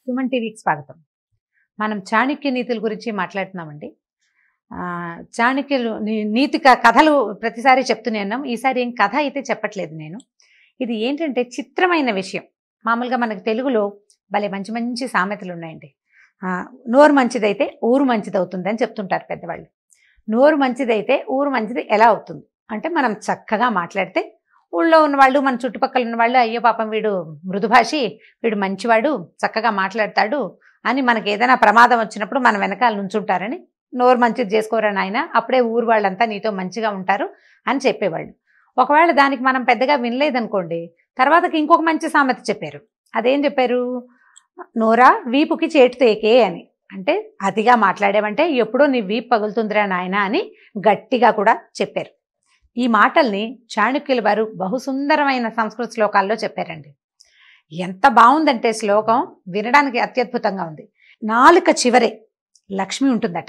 సుమన్ టీవీకి స్వాగతం మనం చాణక్య నీతుల గురించి మాట్లాడుతున్నామండి ఆ, చాణక్యులు నీ- నీతి క- కథలు ప్రతిసారి చెప్తూనే ఉన్నాం ఈసారి ఏం కథ అయితే చెప్పట్లేదు నేను ఇది ఏంటంటే చిత్రమైన విషయం మామూలుగా మనకు తెలుగులో భలే మంచి మంచి సామెతలు ఉన్నాయండి ఆ, నోరు మంచిదైతే ఊరు మంచిది అవుతుందని చెప్తుంటారు పెద్దవాళ్ళు నోరు మంచిదైతే ఊరు మంచిది ఎలా అవుతుంది అంటే మనం చక్కగా మాట్లాడితే ఊళ్ళో ఉన్న వాళ్ళు మన చుట్టుపక్కల ఉన్న వాళ్ళు అయ్యో పాపం వీడు మృదుభాషి వీడు మంచివాడు చక్కగా మాట్లాడతాడు అని మనకి ఏదైనా ప్రమాదం వచ్చినప్పుడు మన వెనకాల నుంచుంటారని నోరు మంచిది చేసుకోరా నాయన అప్పుడే ఊరు వాళ్ళంతా నీతో మంచిగా ఉంటారు అని చెప్పేవాళ్ళు ఒకవేళ దానికి మనం పెద్దగా వినలేదనుకోండి తర్వాతకి ఇంకొక మంచి సామెత చెప్పారు అదేం చెప్పారు నోరా వీపుకి చేటు తేకే అని అంటే అతిగా మాట్లాడేవంటే ఎప్పుడో నీ వీపు పగులుతుందిరా నాయన అని గట్టిగా కూడా చెప్పారు ఈ మాటల్ని చాణక్యుల వారు బహుసుందరమైన సంస్కృత శ్లోకాల్లో చెప్పారండి ఎంత బాగుందంటే శ్లోకం వినడానికి అత్యద్భుతంగా ఉంది నాలుక చివరే లక్ష్మి ఉంటుందట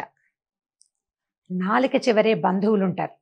నాలుక చివరే బంధువులు ఉంటారు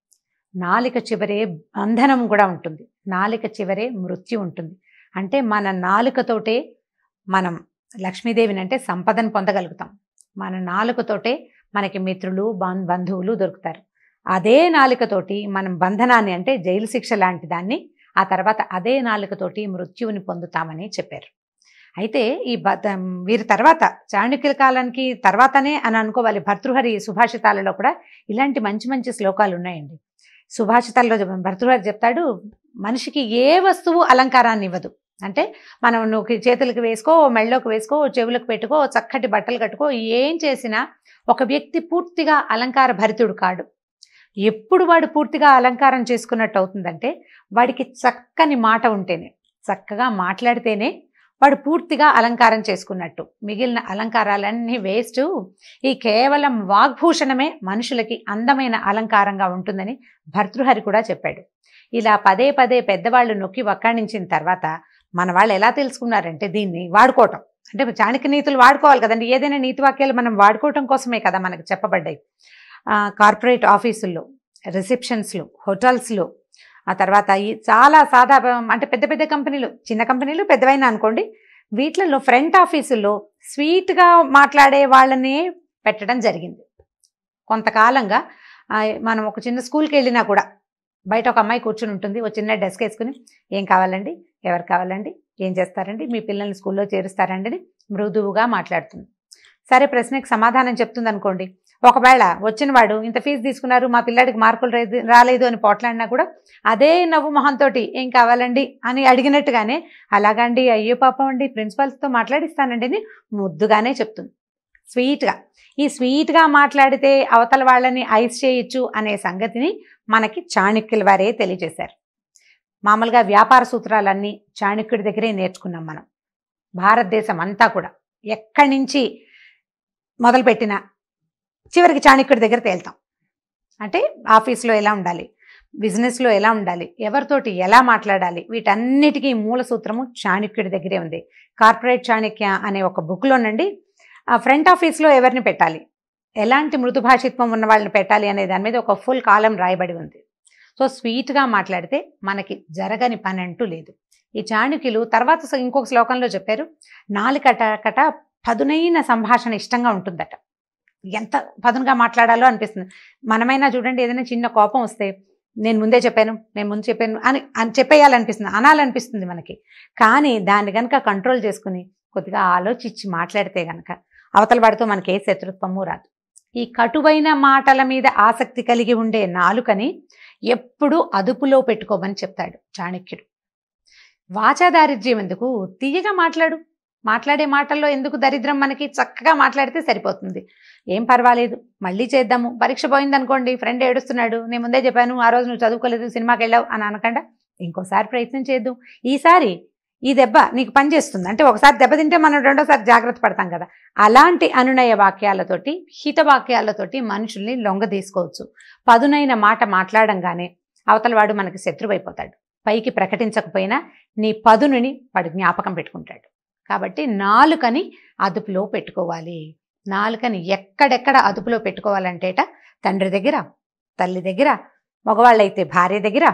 నాలుక చివరే బంధనం కూడా ఉంటుంది నాలుక చివరే మృత్యు ఉంటుంది అంటే మన నాలుకతోటే మనం లక్ష్మీదేవిని అంటే సంపదను పొందగలుగుతాం మన నాలుకతోటే మనకి మిత్రులు బం- బంధువులు దొరుకుతారు అదే నాలుకతోటి మనం బంధనాన్ని అంటే జైలు శిక్ష లాంటి దాన్ని ఆ తర్వాత అదే నాలుకతోటి మృత్యువుని పొందుతామని చెప్పారు అయితే ఈ బ వీరి తర్వాత చాణక్యుల కాలానికి తర్వాతనే అని అనుకోవాలి భర్తృహరి సుభాషితాలలో కూడా ఇలాంటి మంచి మంచి శ్లోకాలు ఉన్నాయండి సుభాషితాల్లో చెప్- భర్తృహరి చెప్తాడు మనిషికి ఏ వస్తువు అలంకారాన్ని ఇవ్వదు అంటే మనం నువ్వు చేతులకు వేసుకో మెళ్ళలోకి వేసుకో చెవులకు పెట్టుకో చక్కటి బట్టలు కట్టుకో ఏం చేసినా ఒక వ్యక్తి పూర్తిగా అలంకార భరితుడు కాడు ఎప్పుడు వాడు పూర్తిగా అలంకారం చేసుకున్నట్టు అవుతుందంటే వాడికి చక్కని మాట ఉంటేనే చక్కగా మాట్లాడితేనే వాడు పూర్తిగా అలంకారం చేసుకున్నట్టు మిగిలిన అలంకారాలన్నీ వేస్ట్ ఈ కేవలం వాగ్భూషణమే మనుషులకి అందమైన అలంకారంగా ఉంటుందని భర్తృహరి కూడా చెప్పాడు ఇలా పదే పదే పెద్దవాళ్ళు నొక్కి వక్కాణించిన తర్వాత మన వాళ్ళు ఎలా తెలుసుకున్నారంటే దీన్ని వాడుకోవటం అంటే చాణక్య నీతులు వాడుకోవాలి కదండి ఏదైనా నీతి వాక్యాలు మనం వాడుకోవటం కోసమే కదా మనకు చెప్పబడ్డాయి ఆ, కార్పొరేట్ ఆఫీసుల్లో రిసెప్షన్స్లో హోటల్స్లో ఆ తర్వాత ఈ చాలా సాదా అంటే పెద్ద పెద్ద కంపెనీలు చిన్న కంపెనీలు పెద్దవైనా అనుకోండి వీటిలలో ఫ్రంట్ ఆఫీసుల్లో స్వీట్గా మాట్లాడే వాళ్ళనే పెట్టడం జరిగింది కొంతకాలంగా ఆ, మనం ఒక చిన్న స్కూల్కి వెళ్ళినా కూడా బయట ఒక అమ్మాయి కూర్చుని ఉంటుంది ఒక చిన్న డెస్క్ వేసుకుని ఏం కావాలండి ఎవరు కావాలండి ఏం చేస్తారండి మీ పిల్లల్ని స్కూల్లో చేరుస్తారండి అని మృదువుగా మాట్లాడుతుంది సరే ప్రశ్నకి సమాధానం చెప్తుంది అనుకోండి ఒకవేళ వచ్చిన వాడు ఇంత ఫీజు తీసుకున్నారు మా పిల్లాడికి మార్కులు రేదు- రాలేదు అని పోట్లాడినా కూడా అదే నవ్వు మొహంతో ఏం కావాలండి అని అడిగినట్టుగానే అలాగండి అయ్యో పాపం అండి ప్రిన్సిపల్స్తో మాట్లాడిస్తానండి అని ముద్దుగానే చెప్తుంది స్వీట్గా ఈ స్వీట్గా మాట్లాడితే అవతల వాళ్ళని ఐస్ చేయొచ్చు అనే సంగతిని మనకి చాణక్యుల వారే తెలియజేశారు మామూలుగా వ్యాపార సూత్రాలన్నీ చాణక్యుడి దగ్గరే నేర్చుకున్నాం మనం భారతదేశం అంతా కూడా ఎక్కడి నుంచి మొదలుపెట్టినా చివరికి చాణక్యుడి దగ్గర తేల్తాం అంటే ఆఫీస్లో ఎలా ఉండాలి బిజినెస్లో ఎలా ఉండాలి ఎవరితోటి ఎలా మాట్లాడాలి వీటన్నిటికీ మూల సూత్రము చాణక్యుడి దగ్గరే ఉంది కార్పొరేట్ చాణక్య అనే ఒక బుక్లోనండి ఆ ఫ్రంట్ ఆఫీస్లో ఎవరిని పెట్టాలి ఎలాంటి మృదు భాషిత్వం ఉన్న వాళ్ళని పెట్టాలి అనే దాని మీద ఒక ఫుల్ కాలం రాయబడి ఉంది సో స్వీట్గా మాట్లాడితే మనకి జరగని పని అంటూ లేదు ఈ చాణక్యులు తర్వాత స- ఇంకొక శ్లోకంలో చెప్పారు నాలుకట కట పదునైన సంభాషణ ఇష్టంగా ఉంటుందట ఎంత పదునుగా మాట్లాడాలో అనిపిస్తుంది మనమైనా చూడండి ఏదైనా చిన్న కోపం వస్తే నేను ముందే చెప్పాను నేను ముందు చెప్పాను అని అని చెప్పేయాలనిపిస్తుంది అనాలనిపిస్తుంది మనకి కానీ దాన్ని కనుక కంట్రోల్ చేసుకుని కొద్దిగా ఆలోచించి మాట్లాడితే గనక అవతల వాడితో మనకి ఏ శత్రుత్వము రాదు ఈ కటువైన మాటల మీద ఆసక్తి కలిగి ఉండే నాలుకని ఎప్పుడూ అదుపులో పెట్టుకోమని చెప్తాడు చాణక్యుడు వాచాదారిద్ర్యం ఎందుకు తీయగా మాట్లాడు మాట్లాడే మాటల్లో ఎందుకు దరిద్రం మనకి చక్కగా మాట్లాడితే సరిపోతుంది ఏం పర్వాలేదు మళ్ళీ చేద్దాము పరీక్ష పోయిందనుకోండి ఫ్రెండ్ ఏడుస్తున్నాడు నేను ముందే చెప్పాను ఆ రోజు నువ్వు చదువుకోలేదు సినిమాకి వెళ్ళావు అని అనకుండా ఇంకోసారి ప్రయత్నం చేద్దాం ఈసారి ఈ దెబ్బ నీకు పనిచేస్తుంది అంటే ఒకసారి దెబ్బ తింటే మనం రెండోసారి జాగ్రత్త పడతాం కదా అలాంటి అనునయ వాక్యాలతోటి హిత వాక్యాలతోటి మనుషుల్ని లొంగ తీసుకోవచ్చు పదునైన మాట మాట్లాడంగానే అవతల వాడు మనకి శత్రువైపోతాడు పైకి ప్రకటించకపోయినా నీ పదునుని వాడు జ్ఞాపకం పెట్టుకుంటాడు కాబట్టి నాలుకని అదుపులో పెట్టుకోవాలి నాలుకని ఎక్కడెక్కడ అదుపులో పెట్టుకోవాలంటేట తండ్రి దగ్గర తల్లి దగ్గర మగవాళ్ళైతే భార్య దగ్గర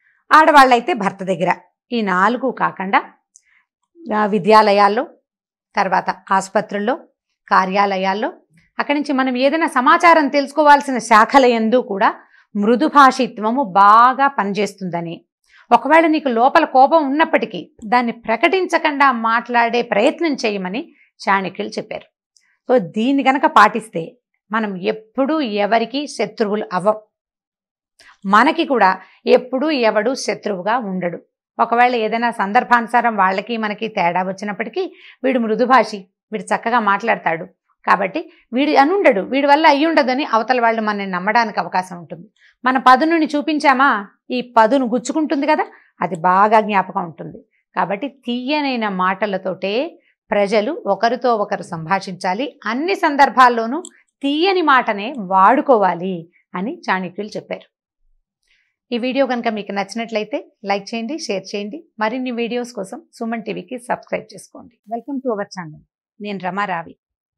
ఆడవాళ్ళైతే భర్త దగ్గర ఈ నాలుగు కాకుండా ఆ, విద్యాలయాల్లో తర్వాత ఆసుపత్రుల్లో కార్యాలయాల్లో అక్కడి నుంచి మనం ఏదైనా సమాచారం తెలుసుకోవాల్సిన శాఖల ఎందు కూడా మృదు భాషిత్వము బాగా పనిచేస్తుందని ఒకవేళ నీకు లోపల కోపం ఉన్నప్పటికీ దాన్ని ప్రకటించకుండా మాట్లాడే ప్రయత్నం చేయమని చాణక్యులు చెప్పారు సో దీన్ని గనక పాటిస్తే మనం ఎప్పుడూ ఎవరికి శత్రువులు అవ్వం మనకి కూడా ఎప్పుడూ ఎవడు శత్రువుగా ఉండడు ఒకవేళ ఏదైనా సందర్భానుసారం వాళ్ళకి మనకి తేడా వచ్చినప్పటికీ వీడు మృదుభాషి వీడు చక్కగా మాట్లాడతాడు కాబట్టి వీడు అనుండడు వీడి వల్ల అయ్యి ఉండదని అవతల వాళ్ళు మనల్ని నమ్మడానికి అవకాశం ఉంటుంది మన పదునుని చూపించామా ఈ పదును గుచ్చుకుంటుంది కదా అది బాగా జ్ఞాపకం ఉంటుంది కాబట్టి తీయనైన మాటలతోటే ప్రజలు ఒకరితో ఒకరు సంభాషించాలి అన్ని సందర్భాల్లోనూ తీయని మాటనే వాడుకోవాలి అని చాణక్యులు చెప్పారు ఈ వీడియో కనుక మీకు నచ్చినట్లయితే లైక్ చేయండి షేర్ చేయండి మరిన్ని వీడియోస్ కోసం సుమన్ టీవీకి సబ్స్క్రైబ్ చేసుకోండి వెల్కమ్ టు అవర్ ఛానల్ నేను రమారావి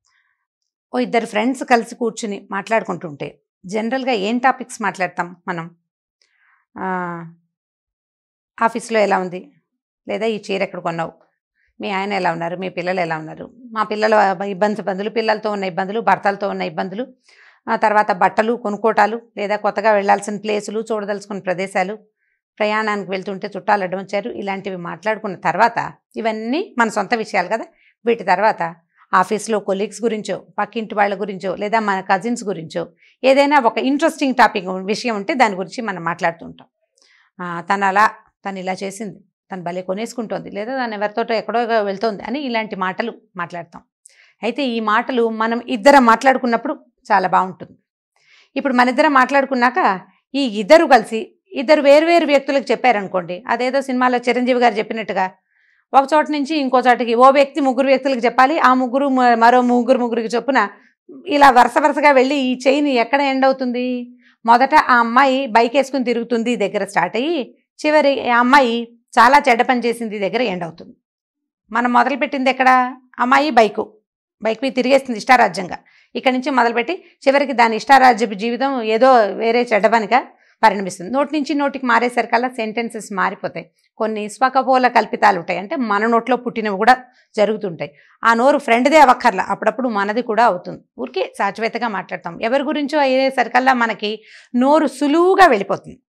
ఓ ఇద్దరు ఫ్రెండ్స్ కలిసి కూర్చుని మాట్లాడుకుంటుంటే జనరల్గా ఏం టాపిక్స్ మాట్లాడతాం మనం ఆ, ఆఫీస్లో ఎలా ఉంది లేదా ఈ చీర ఎక్కడ కొన్నావు మీ ఆయన ఎలా ఉన్నారు మీ పిల్లలు ఎలా ఉన్నారు మా పిల్లల ఇబ్బంది ఇబ్బందులు పిల్లలతో ఉన్న ఇబ్బందులు భర్తలతో ఉన్న ఇబ్బందులు ఆ తర్వాత బట్టలు కొనుక్కోటాలు లేదా కొత్తగా వెళ్ళాల్సిన ప్లేసులు చూడదలుచుకున్న ప్రదేశాలు ప్రయాణానికి వెళ్తుంటే చుట్టాలు అడ్డం వచ్చారు ఇలాంటివి మాట్లాడుకున్న తర్వాత ఇవన్నీ మన సొంత విషయాలు కదా వీటి తర్వాత ఆఫీస్లో కొలీగ్స్ గురించో పక్కింటి వాళ్ళ గురించో లేదా మన కజిన్స్ గురించో ఏదైనా ఒక ఇంట్రెస్టింగ్ టాపిక్ విషయం ఉంటే దాని గురించి మనం మాట్లాడుతుంటాం ఆ, తను అలా తను ఇలా చేసింది తను భలే కొనేసుకుంటోంది లేదా తను ఎవరితో ఎక్కడో వెళ్తోంది అని ఇలాంటి మాటలు మాట్లాడతాం అయితే ఈ మాటలు మనం ఇద్దరం మాట్లాడుకున్నప్పుడు చాలా బాగుంటుంది ఇప్పుడు మన ఇద్దరం మాట్లాడుకున్నాక ఈ ఇద్దరు కలిసి ఇద్దరు వేరువేరు వ్యక్తులకు చెప్పారనుకోండి అదేదో సినిమాలో చిరంజీవి గారు చెప్పినట్టుగా ఒక చోట నుంచి ఇంకో చోటకి ఓ వ్యక్తి ముగ్గురు వ్యక్తులకు చెప్పాలి ఆ ముగ్గురు మ- మరో ముగ్గురు ముగ్గురికి చొప్పున ఇలా వరుస వరుసగా వెళ్ళి ఈ చైన్ ఎక్కడ ఎండ్ అవుతుంది మొదట ఆ అమ్మాయి బైక్ వేసుకుని తిరుగుతుంది దగ్గర స్టార్ట్ అయ్యి చివరి ఆ అమ్మాయి చాలా చెడ్డ పని చేసింది దగ్గర ఎండ్ అవుతుంది మనం మొదలుపెట్టింది ఎక్కడ అమ్మాయి బైకు బైక్ మీద తిరిగేస్తుంది ఇష్టారాజ్యంగా ఇక్కడి నుంచి మొదలుపెట్టి చివరికి దాని ఇష్టారాజ్యపు జీవితం ఏదో వేరే చెడ్డ పనిగా పరిణమిస్తుంది నోటి నుంచి నోటికి మారేసరికల్లా సెంటెన్సెస్ మారిపోతాయి కొన్ని స్వకపోల కల్పితాలు ఉంటాయి అంటే మన నోట్లో పుట్టినవి కూడా జరుగుతుంటాయి ఆ నోరు ఫ్రెండ్దే అవ్వక్కర్లా అప్పుడప్పుడు మనది కూడా అవుతుంది ఊరికే సాచివేతగా మాట్లాడతాం ఎవరి గురించో అయ్యేసరికల్లా మనకి నోరు సులువుగా వెళ్ళిపోతుంది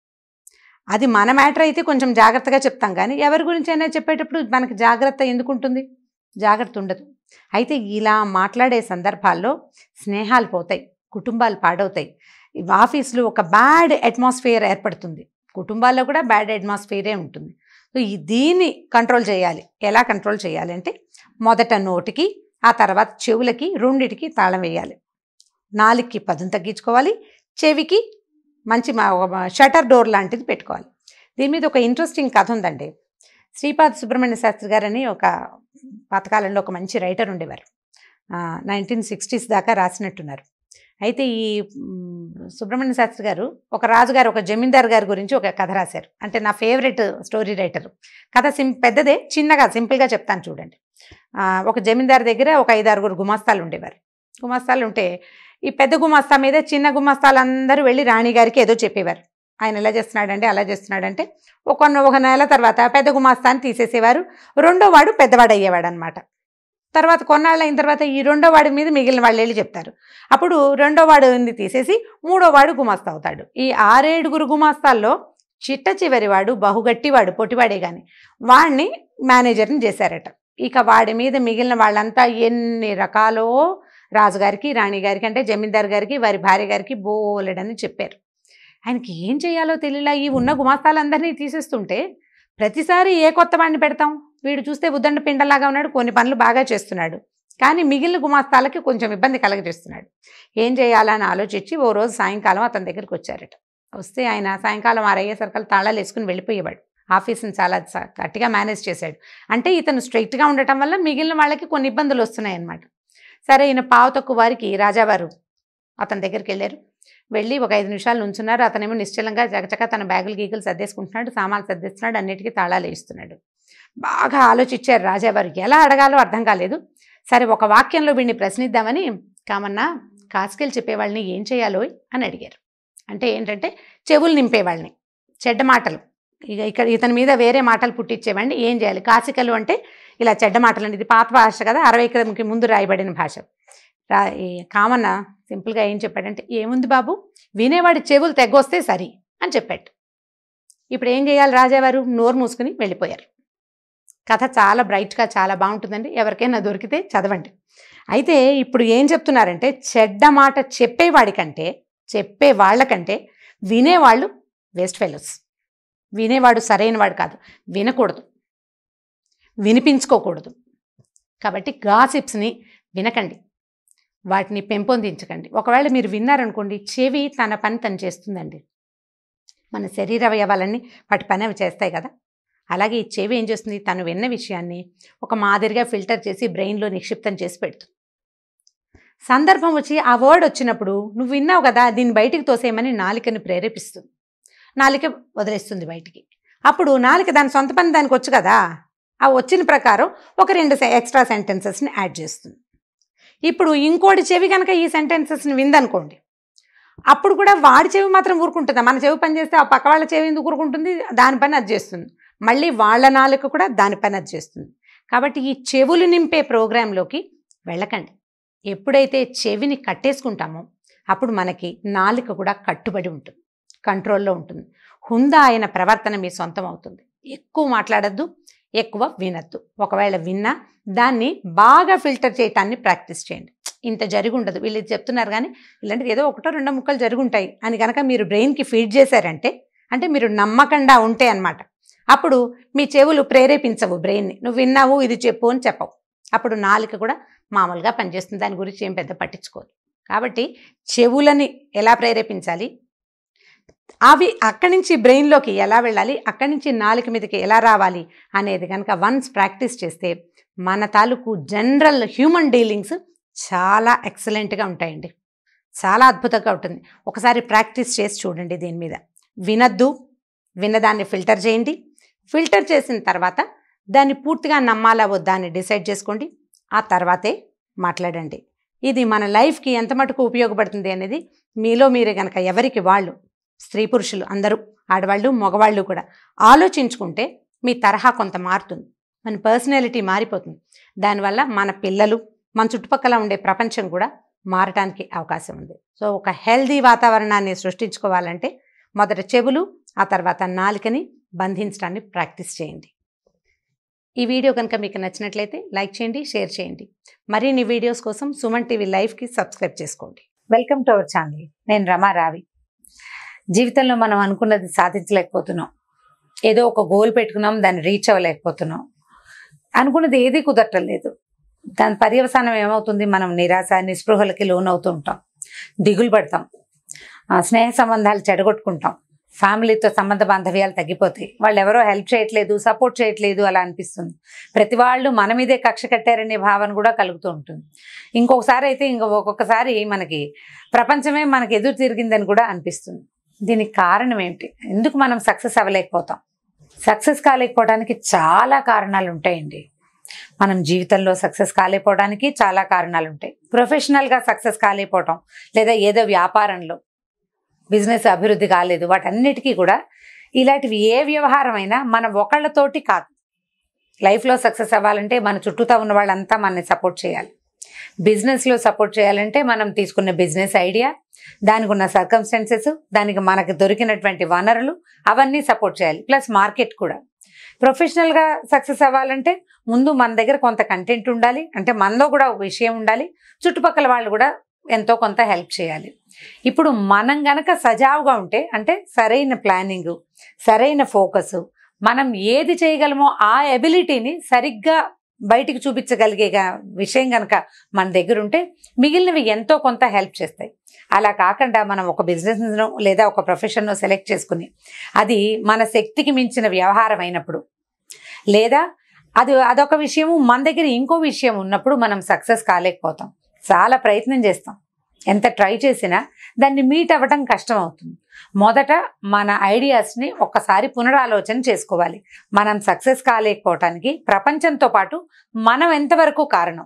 అది మన మ్యాటర్ అయితే కొంచెం జాగ్రత్తగా చెప్తాం కానీ ఎవరి గురించి అయినా చెప్పేటప్పుడు మనకి జాగ్రత్త ఎందుకు ఉంటుంది జాగ్రత్త ఉండదు అయితే ఇలా మాట్లాడే సందర్భాల్లో స్నేహాలు పోతాయి కుటుంబాలు పాడవుతాయి ఈ ఆఫీస్లో ఒక బ్యాడ్ అట్మాస్ఫియర్ ఏర్పడుతుంది కుటుంబాల్లో కూడా బ్యాడ్ అట్మాస్ఫియరే ఉంటుంది సో ఈ దీన్ని కంట్రోల్ చేయాలి ఎలా కంట్రోల్ చేయాలి అంటే మొదట నోటికి ఆ తర్వాత చెవులకి రెండిటికి తాళం వేయాలి నాలుగుకి పదును తగ్గించుకోవాలి చెవికి మంచి షటర్ డోర్ లాంటిది పెట్టుకోవాలి దీని మీద ఒక ఇంట్రెస్టింగ్ కథ ఉందండి శ్రీపాద సుబ్రహ్మణ్య శాస్త్రి గారని ఒక పాతకాలంలో ఒక మంచి రైటర్ ఉండేవారు నైన్టీన్ సిక్స్టీస్ దాకా రాసినట్టున్నారు అయితే ఈ మ్, సుబ్రహ్మణ్య శాస్త్రి గారు ఒక రాజుగారు ఒక జమీందార్ గారి గురించి ఒక కథ రాశారు అంటే నా ఫేవరెట్ స్టోరీ రైటర్ కథ సిం పెద్దదే చిన్నగా సింపుల్గా చెప్తాను చూడండి ఆ, ఒక జమీందార్ దగ్గర ఒక ఐదు ఆరుగురు గుమాస్తాలు ఉండేవారు గుమాస్తాలు ఉంటే ఈ పెద్ద గుమాస్తా మీద చిన్న గుమాస్తాలు అందరూ వెళ్ళి రాణిగారికి ఏదో చెప్పేవారు ఆయన ఎలా చేస్తున్నాడంటే అలా చేస్తున్నాడంటే ఒక ఒక నెల తర్వాత పెద్ద గుమాస్తాన్ని తీసేసేవారు రెండో వాడు పెద్దవాడు అయ్యేవాడు అనమాట తర్వాత కొన్నాళ్ళు అయిన తర్వాత ఈ రెండో వాడి మీద మిగిలిన వాళ్ళు వెళ్ళి చెప్తారు అప్పుడు రెండో వాడిని తీసేసి మూడో వాడు గుమాస్తా అవుతాడు ఈ ఆరేడుగురు గుమాస్తాల్లో చిట్ట చివరి వాడు బహుగట్టివాడు పొట్టివాడే కానీ వాడిని మేనేజర్ని చేశారట ఇక వాడి మీద మిగిలిన వాళ్ళంతా ఎన్ని రకాలో రాజుగారికి రాణిగారికి అంటే జమీందార్ గారికి వారి భార్య గారికి బోలెడని చెప్పారు ఆయనకి ఏం చేయాలో తెలియలా ఈ ఉన్న గుమాస్తాలందరినీ తీసేస్తుంటే ప్రతిసారి ఏ కొత్త వాడిని పెడతాం వీడు చూస్తే ఉద్దండ పిండలాగా ఉన్నాడు కొన్ని పనులు బాగా చేస్తున్నాడు కానీ మిగిలిన గుమాస్తాలకి కొంచెం ఇబ్బంది కలగజేస్తున్నాడు ఏం చేయాలని ఆలోచించి ఓ రోజు సాయంకాలం అతని దగ్గరికి వచ్చారట వస్తే ఆయన సాయంకాలం ఆరయ్యేసరికి తాళాలు వేసుకుని వెళ్ళిపోయేవాడు ఆఫీస్ని చాలా స- గట్టిగా మేనేజ్ చేశాడు అంటే ఇతను స్ట్రైట్గా ఉండటం వల్ల మిగిలిన వాళ్ళకి కొన్ని ఇబ్బందులు వస్తున్నాయి అన్నమాట సరే ఈయన పావు తక్కువ వారికి రాజావారు అతని దగ్గరికి వెళ్ళారు వెళ్ళి ఒక ఐదు నిమిషాలు నుంచున్నారు అతనేమో నిశ్చలంగా జగచక తన బ్యాగులు గీగులు సర్దేసుకుంటున్నాడు సామాన్లు సర్దేస్తున్నాడు అన్నిటికీ తాళాలు వేస్తున్నాడు బాగా ఆలోచించారు రాజావారు ఎలా అడగాలో అర్థం కాలేదు సరే ఒక వాక్యంలో వీడిని ప్రశ్నిద్దామని కామన్నా కాసుకెళ్ళి చెప్పేవాళ్ళని ఏం చేయాలో అని అడిగారు అంటే ఏంటంటే చెవులు నింపేవాళ్ళని చెడ్డ మాటలు ఇక ఇక్కడ ఇతని మీద వేరే మాటలు పుట్టించేవాడిని ఏం చేయాలి కాసికలు అంటే ఇలా చెడ్డ మాటలు ఇది పాత భాష కదా అరవైకి ముందు రాయబడిన భాష రా ఈ కామన్న సింపుల్గా ఏం చెప్పాడంటే ఏముంది బాబు వినేవాడి చెవులు తెగ్గొస్తే సరి అని చెప్పాడు ఇప్పుడు ఏం చేయాలి రాజావారు నోరు మూసుకుని వెళ్ళిపోయారు కథ చాలా బ్రైట్గా చాలా బాగుంటుందండి ఎవరికైనా దొరికితే చదవండి అయితే ఇప్పుడు ఏం చెప్తున్నారంటే చెడ్డ మాట చెప్పేవాడికంటే చెప్పే వాళ్ళకంటే వినేవాళ్ళు వేస్ట్ ఫెలోస్ వినేవాడు సరైన వాడు కాదు వినకూడదు వినిపించుకోకూడదు కాబట్టి గాసిప్స్ని వినకండి వాటిని పెంపొందించకండి ఒకవేళ మీరు విన్నారనుకోండి చెవి తన పని తను చేస్తుందండి మన శరీర అవయవాలన్నీ వాటి పని అవి చేస్తాయి కదా అలాగే ఈ చెవి ఏం చేస్తుంది తను విన్న విషయాన్ని ఒక మాదిరిగా ఫిల్టర్ చేసి బ్రెయిన్లో నిక్షిప్తం చేసి పెడుతుంది సందర్భం వచ్చి ఆ వర్డ్ వచ్చినప్పుడు నువ్వు విన్నావు కదా దీన్ని బయటికి తోసేయమని నాలికని ప్రేరేపిస్తుంది నాలిక వదిలేస్తుంది బయటికి అప్పుడు నాలిక దాని సొంత పని దానికి వచ్చు కదా ఆ వచ్చిన ప్రకారం ఒక రెండు ఎక్స్ట్రా సెంటెన్సెస్ని యాడ్ చేస్తుంది ఇప్పుడు ఇంకోటి చెవి కనుక ఈ సెంటెన్సెస్ని విందనుకోండి అప్పుడు కూడా వాడి చెవి మాత్రం ఊరుకుంటుందా మన చెవి పని చేస్తే ఆ పక్క వాళ్ళ చెవి ఎందుకు ఊరుకుంటుంది దాని పని అది చేస్తుంది మళ్ళీ వాళ్ళ నాలుక కూడా దాని పని అది చేస్తుంది కాబట్టి ఈ చెవులు నింపే ప్రోగ్రాంలోకి వెళ్ళకండి ఎప్పుడైతే చెవిని కట్టేసుకుంటామో అప్పుడు మనకి నాలుక కూడా కట్టుబడి ఉంటుంది కంట్రోల్లో ఉంటుంది హుందా అయిన ప్రవర్తన మీ సొంతం అవుతుంది ఎక్కువ మాట్లాడద్దు ఎక్కువ వినద్దు ఒకవేళ విన్నా దాన్ని బాగా ఫిల్టర్ చేయటాన్ని ప్రాక్టీస్ చేయండి ఇంత జరిగి ఉండదు వీళ్ళు ఇది చెప్తున్నారు కానీ ఇలాంటిది ఏదో ఒకటో రెండో ముక్కలు జరుగుంటాయి అని కనుక మీరు బ్రెయిన్కి ఫీడ్ చేశారంటే అంటే మీరు నమ్మకండా ఉంటే అన్నమాట అప్పుడు మీ చెవులు ప్రేరేపించవు బ్రెయిన్ని నువ్వు విన్నావు ఇది చెప్పు అని చెప్పవు అప్పుడు నాలుక కూడా మామూలుగా పనిచేస్తుంది దాని గురించి ఏం పెద్ద పట్టించుకోదు కాబట్టి చెవులని ఎలా ప్రేరేపించాలి అవి అక్కడి నుంచి బ్రెయిన్లోకి ఎలా వెళ్ళాలి అక్కడి నుంచి నాలుక మీదకి ఎలా రావాలి అనేది కనుక వన్స్ ప్రాక్టీస్ చేస్తే మన తాలూకు జనరల్ హ్యూమన్ డీలింగ్స్ చాలా ఎక్సలెంట్గా ఉంటాయండి చాలా అద్భుతంగా ఉంటుంది ఒకసారి ప్రాక్టీస్ చేసి చూడండి దీని మీద వినద్దు విన్నదాన్ని ఫిల్టర్ చేయండి ఫిల్టర్ చేసిన తర్వాత దాన్ని పూర్తిగా నమ్మాలా వద్దా అని డిసైడ్ చేసుకోండి ఆ తర్వాతే మాట్లాడండి ఇది మన లైఫ్కి ఎంత మటుకు ఉపయోగపడుతుంది అనేది మీలో మీరే కనుక ఎవరికి వాళ్ళు స్త్రీ పురుషులు అందరూ ఆడవాళ్ళు మగవాళ్ళు కూడా ఆలోచించుకుంటే మీ తరహా కొంత మారుతుంది మన పర్సనాలిటీ మారిపోతుంది దానివల్ల మన పిల్లలు మన చుట్టుపక్కల ఉండే ప్రపంచం కూడా మారటానికి అవకాశం ఉంది సో ఒక హెల్దీ వాతావరణాన్ని సృష్టించుకోవాలంటే మొదట చెవులు ఆ తర్వాత నాలుకని బంధించడాన్ని ప్రాక్టీస్ చేయండి ఈ వీడియో కనుక మీకు నచ్చినట్లయితే లైక్ చేయండి షేర్ చేయండి మరిన్ని వీడియోస్ కోసం సుమన్ టీవీ లైవ్కి సబ్స్క్రైబ్ చేసుకోండి వెల్కమ్ టు అవర్ ఛానల్ నేను రమా రావి జీవితంలో మనం అనుకున్నది సాధించలేకపోతున్నాం ఏదో ఒక గోల్ పెట్టుకున్నాం దాన్ని రీచ్ అవ్వలేకపోతున్నాం అనుకున్నది ఏది కుదరటం లేదు దాని పర్యవసానం ఏమవుతుంది మనం నిరాశ నిస్పృహలకి లోనవుతూ ఉంటాం దిగులు పడతాం ఆ, స్నేహ సంబంధాలు చెడగొట్టుకుంటాం ఫ్యామిలీతో సంబంధ బాంధవ్యాలు తగ్గిపోతాయి వాళ్ళు ఎవరో హెల్ప్ చేయట్లేదు సపోర్ట్ చేయట్లేదు అలా అనిపిస్తుంది ప్రతి వాళ్ళు మన మీదే కక్ష కట్టారనే భావన కూడా కలుగుతూ ఉంటుంది ఇంకొకసారి అయితే ఇంక ఒక్కొక్కసారి మనకి ప్రపంచమే మనకి ఎదురు తిరిగిందని కూడా అనిపిస్తుంది దీనికి కారణం ఏమిటి ఎందుకు మనం సక్సెస్ అవ్వలేకపోతాం సక్సెస్ కాలేకపోవడానికి చాలా కారణాలు ఉంటాయండి మనం జీవితంలో సక్సెస్ కాలేకపోవడానికి చాలా కారణాలు ఉంటాయి ప్రొఫెషనల్గా సక్సెస్ కాలేకపోవటం లేదా ఏదో వ్యాపారంలో బిజినెస్ అభివృద్ధి కాలేదు వాటన్నిటికీ కూడా ఇలాంటివి ఏ వ్యవహారమైనా మన ఒకళ్ళతోటి కాదు లైఫ్లో సక్సెస్ అవ్వాలంటే మన చుట్టూతా ఉన్న వాళ్ళంతా మనని సపోర్ట్ చేయాలి బిజినెస్లో సపోర్ట్ చేయాలంటే మనం తీసుకున్న బిజినెస్ ఐడియా దానికి ఉన్న సర్కమ్స్టెన్సెస్ దానికి మనకు దొరికినటువంటి వనరులు అవన్నీ సపోర్ట్ చేయాలి ప్లస్ మార్కెట్ కూడా ప్రొఫెషనల్గా సక్సెస్ అవ్వాలంటే ముందు మన దగ్గర కొంత కంటెంట్ ఉండాలి అంటే మనలో కూడా ఒక విషయం ఉండాలి చుట్టుపక్కల వాళ్ళు కూడా ఎంతో కొంత హెల్ప్ చేయాలి ఇప్పుడు మనం గనక సజావుగా ఉంటే అంటే సరైన ప్లానింగ్ సరైన ఫోకస్ మనం ఏది చేయగలమో ఆ ఎబిలిటీని సరిగ్గా బయటికి చూపించగలిగే గా- విషయం కనుక మన దగ్గర ఉంటే మిగిలినవి ఎంతో కొంత హెల్ప్ చేస్తాయి అలా కాకుండా మనం ఒక బిజినెస్ లేదా ఒక ప్రొఫెషన్ను సెలెక్ట్ చేసుకుని అది మన శక్తికి మించిన వ్యవహారం అయినప్పుడు లేదా అది అదొక విషయము మన దగ్గర ఇంకో విషయం ఉన్నప్పుడు మనం సక్సెస్ కాలేకపోతాం చాలా ప్రయత్నం చేస్తాం ఎంత ట్రై చేసినా దాన్ని మీట్ అవ్వటం కష్టం అవుతుంది మొదట మన ఐడియాస్ని ఒక్కసారి పునరాలోచన చేసుకోవాలి మనం సక్సెస్ కాలేకపోవటానికి ప్రపంచంతో పాటు మనం ఎంతవరకు కారణం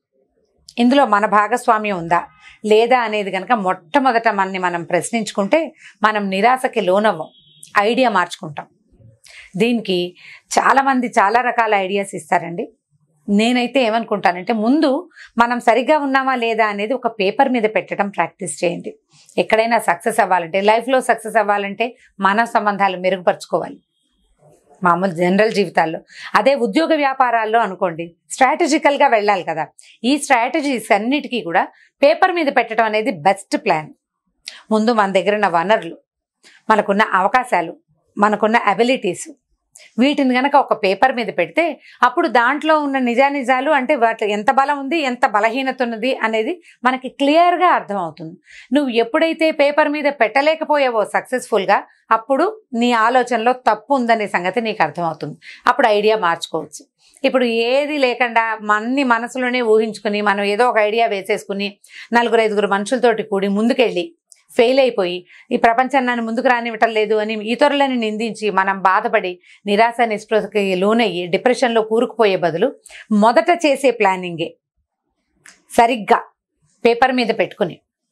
ఇందులో మన భాగస్వామ్యం ఉందా లేదా అనేది కనుక మొట్టమొదట మనని మనం ప్రశ్నించుకుంటే మనం నిరాశకి లోనవ్వం ఐడియా మార్చుకుంటాం దీనికి చాలామంది చాలా రకాల ఐడియాస్ ఇస్తారండి నేనైతే ఏమనుకుంటానంటే ముందు మనం సరిగ్గా ఉన్నామా లేదా అనేది ఒక పేపర్ మీద పెట్టడం ప్రాక్టీస్ చేయండి ఎక్కడైనా సక్సెస్ అవ్వాలంటే లైఫ్లో సక్సెస్ అవ్వాలంటే మానవ సంబంధాలు మెరుగుపరుచుకోవాలి మామూలు జనరల్ జీవితాల్లో అదే ఉద్యోగ వ్యాపారాల్లో అనుకోండి స్ట్రాటజికల్గా వెళ్ళాలి కదా ఈ స్ట్రాటజీస్ అన్నిటికీ కూడా పేపర్ మీద పెట్టడం అనేది బెస్ట్ ప్లాన్ ముందు మన దగ్గర ఉన్న వనరులు మనకున్న అవకాశాలు మనకున్న అబిలిటీస్ వీటిని గనక ఒక పేపర్ మీద పెడితే అప్పుడు దాంట్లో ఉన్న నిజానిజాలు అంటే వాటి ఎంత బలం ఉంది ఎంత బలహీనత ఉన్నది అనేది మనకి క్లియర్గా అర్థమవుతుంది నువ్వు ఎప్పుడైతే పేపర్ మీద పెట్టలేకపోయావో సక్సెస్ఫుల్గా అప్పుడు నీ ఆలోచనలో తప్పు ఉందనే సంగతి నీకు అర్థమవుతుంది అప్పుడు ఐడియా మార్చుకోవచ్చు ఇప్పుడు ఏది లేకుండా మన్ని మనసులోనే ఊహించుకుని మనం ఏదో ఒక ఐడియా వేసేసుకుని నలుగురు ఐదుగురు మనుషులతోటి కూడి ముందుకెళ్ళి ఫెయిల్ అయిపోయి ఈ ప్రపంచం నన్ను ముందుకు రానివ్వటం లేదు అని ఇతరులని నిందించి మనం బాధపడి నిరాశ నిస్పృహకి లోనయ్యి డిప్రెషన్లో కూరుకుపోయే బదులు మొదట చేసే ప్లానింగే సరిగ్గా పేపర్ మీద పెట్టుకుని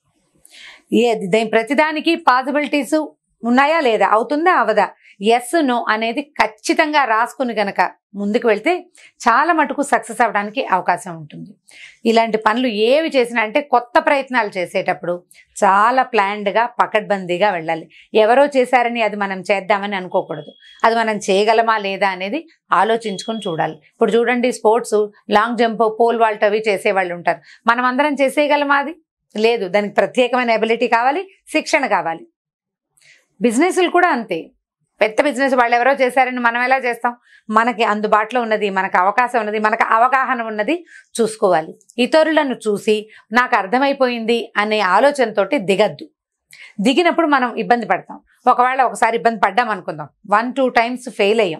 ఏ దాని ప్రతిదానికి పాసిబిలిటీస్ ఉన్నాయా లేదా అవుతుందా అవదా ఎస్ నో అనేది ఖచ్చితంగా రాసుకుని గనక ముందుకు వెళ్తే చాలా మటుకు సక్సెస్ అవ్వడానికి అవకాశం ఉంటుంది ఇలాంటి పనులు ఏవి చేసినా అంటే కొత్త ప్రయత్నాలు చేసేటప్పుడు చాలా ప్లాన్డ్గా పకడ్బందీగా వెళ్ళాలి ఎవరో చేశారని అది మనం చేద్దామని అనుకోకూడదు అది మనం చేయగలమా లేదా అనేది ఆలోచించుకొని చూడాలి ఇప్పుడు చూడండి sports long jump pole vault అవి చేసేవాళ్ళు ఉంటారు మనం అందరం చేసేయగలమా అది లేదు దానికి ప్రత్యేకమైన ఎబిలిటీ కావాలి శిక్షణ కావాలి బిజినెస్లు కూడా అంతే పెద్ద బిజినెస్ వాళ్ళు ఎవరో చేశారని మనం ఎలా చేస్తాం మనకి అందుబాటులో ఉన్నది మనకు అవకాశం ఉన్నది మనకు అవగాహన ఉన్నది చూసుకోవాలి ఇతరులను చూసి నాకు అర్థమైపోయింది అనే ఆలోచనతోటి దిగద్దు దిగినప్పుడు మనం ఇబ్బంది పడతాం ఒకవేళ ఒకసారి ఇబ్బంది పడ్డాం అనుకుందాం వన్ టూ టైమ్స్ ఫెయిల్ అయ్యాం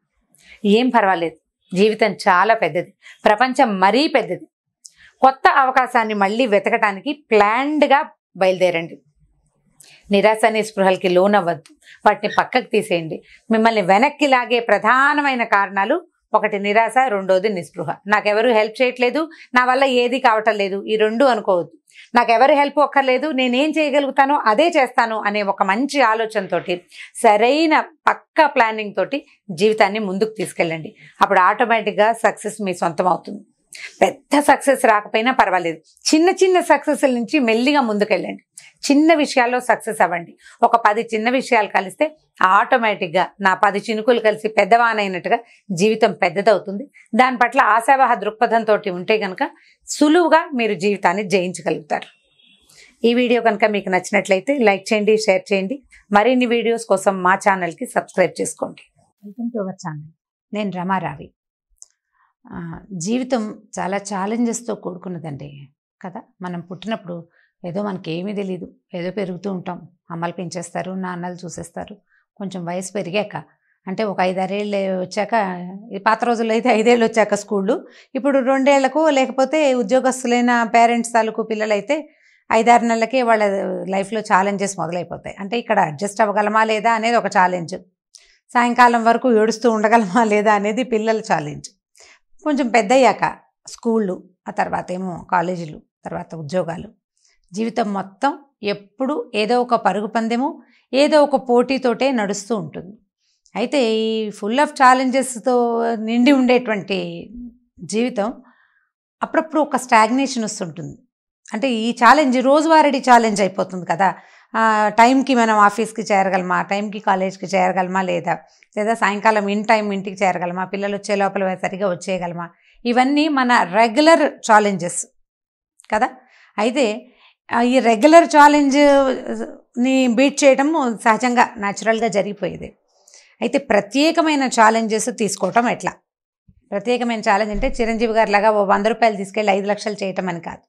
ఏం పర్వాలేదు జీవితం చాలా పెద్దది ప్రపంచం మరీ పెద్దది కొత్త అవకాశాన్ని మళ్ళీ వెతకటానికి ప్లాన్డ్గా బయలుదేరండి నిరాశ నిస్పృహలకి లోనవ్వద్దు వాటిని పక్కకు తీసేయండి మిమ్మల్ని వెనక్కి లాగే ప్రధానమైన కారణాలు ఒకటి నిరాశ రెండోది నిస్పృహ నాకెవరు హెల్ప్ చేయట్లేదు నా వల్ల ఏది కావటం లేదు ఈ రెండు అనుకోవద్దు నాకెవరు హెల్ప్ ఒక్కర్లేదు నేనేం చేయగలుగుతానో అదే చేస్తాను అనే ఒక మంచి ఆలోచనతోటి సరైన పక్క ప్లానింగ్ తోటి జీవితాన్ని ముందుకు తీసుకెళ్ళండి అప్పుడు ఆటోమేటిక్గా సక్సెస్ మీ సొంతం అవుతుంది పెద్ద సక్సెస్ రాకపోయినా పర్వాలేదు చిన్న చిన్న సక్సెస్ నుంచి మెల్లిగా ముందుకెళ్ళండి చిన్న విషయాల్లో సక్సెస్ అవ్వండి ఒక పది చిన్న విషయాలు కలిస్తే ఆటోమేటిక్గా నా పది చినుకులు కలిసి పెద్దవానైనట్టుగా జీవితం పెద్దదవుతుంది దాని పట్ల ఆశావాహ దృక్పథంతో ఉంటే కనుక సులువుగా మీరు జీవితాన్ని జయించగలుగుతారు ఈ వీడియో కనుక మీకు నచ్చినట్లయితే లైక్ చేయండి షేర్ చేయండి మరిన్ని వీడియోస్ కోసం మా ఛానల్కి సబ్స్క్రైబ్ చేసుకోండి వెల్కమ్ టు అవర్ ఛానల్ నేను రమారావి ఆ, జీవితం చాలా ఛాలెంజెస్తో కూడుకున్నదండి కదా మనం పుట్టినప్పుడు ఏదో మనకి ఏమీ తెలియదు ఏదో పెరుగుతూ ఉంటాం అమ్మలు పెంచేస్తారు నాన్నలు చూసేస్తారు కొంచెం వయసు పెరిగాక అంటే ఒక ఐదారేళ్ళు వచ్చాక ఈ పాత రోజుల్లో అయితే ఐదేళ్ళు వచ్చాక స్కూళ్ళు ఇప్పుడు రెండేళ్లకు లేకపోతే ఉద్యోగస్తులైన పేరెంట్స్ తాలూకు పిల్లలైతే ఐదారు నెలలకే వాళ్ళ లైఫ్లో ఛాలెంజెస్ మొదలైపోతాయి అంటే ఇక్కడ అడ్జస్ట్ అవ్వగలమా లేదా అనేది ఒక ఛాలెంజ్ సాయంకాలం వరకు ఏడుస్తూ ఉండగలమా లేదా అనేది పిల్లల ఛాలెంజ్ కొంచెం పెద్దయ్యాక స్కూళ్ళు ఆ తర్వాత ఏమో కాలేజీలు తర్వాత ఉద్యోగాలు జీవితం మొత్తం ఎప్పుడు ఏదో ఒక పరుగు పందెము ఏదో ఒక పోటీతోటే నడుస్తూ ఉంటుంది అయితే ఈ ఫుల్ ఆఫ్ ఛాలెంజెస్తో నిండి ఉండేటువంటి జీవితం అప్పుడప్పుడు ఒక స్టాగ్నేషన్ వస్తుంటుంది అంటే ఈ ఛాలెంజ్ రోజువారీ ఛాలెంజ్ అయిపోతుంది కదా ఆ, టైంకి మనం ఆఫీస్కి చేరగలమా టైంకి కాలేజ్కి చేరగలమా లేదా లేదా సాయంకాలం ఇన్ టైం ఇంటికి చేరగలమా పిల్లలు వచ్చే లోపల సరిగా వచ్చేయగలమా ఇవన్నీ మన రెగ్యులర్ ఛాలెంజెస్ కదా అయితే ఆ, ఈ రెగ్యులర్ ఛాలెంజ్ని బీట్ చేయడం సహజంగా న్యాచురల్గా జరిగిపోయేది అయితే ప్రత్యేకమైన ఛాలెంజెస్ తీసుకోవటం ఎట్లా ప్రత్యేకమైన ఛాలెంజ్ అంటే చిరంజీవి గారి లాగా ఓ వంద రూపాయలు తీసుకెళ్ళి ఐదు లక్షలు చేయటం అని కాదు